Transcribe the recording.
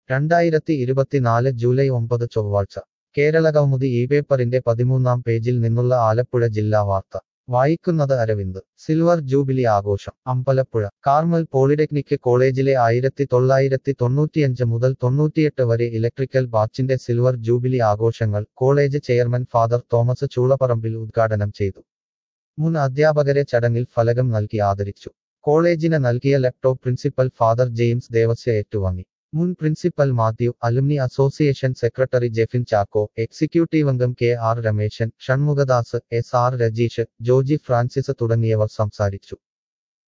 രണ്ടായിരത്തി ഇരുപത്തിനാല് ജൂലൈ ഒമ്പത് ചൊവ്വാഴ്ച കേരളകൗമുദി ഈ പേപ്പറിന്റെ പതിമൂന്നാം പേജിൽ നിന്നുള്ള ആലപ്പുഴ ജില്ലാ വാർത്ത വായിക്കുന്നത് അരവിന്ദ് സിൽവർ ജൂബിലി ആഘോഷം അമ്പലപ്പുഴ കാർമൽ പോളിടെക്നിക് കോളേജിലെ ആയിരത്തി തൊള്ളായിരത്തി തൊണ്ണൂറ്റിയഞ്ച് മുതൽ തൊണ്ണൂറ്റിയെട്ട് വരെ ഇലക്ട്രിക്കൽ ബാച്ചിന്റെ സിൽവർ ജൂബിലി ആഘോഷങ്ങൾ college chairman father Thomas Choolaparambil ഉദ്ഘാടനം ചെയ്തു മുൻ അധ്യാപകരെ ചടങ്ങിൽ ഫലകം നൽകി ആദരിച്ചു കോളേജിന് നൽകിയ laptop principal father James Devasya ഏറ്റുവാങ്ങി മുൻ principal Mathew alumni association secretary Jefin Chacko executive അംഗം K R Rameshan Shanmughadas S R Rajeesh Joji Francis തുടങ്ങിയവർ സംസാരിച്ചു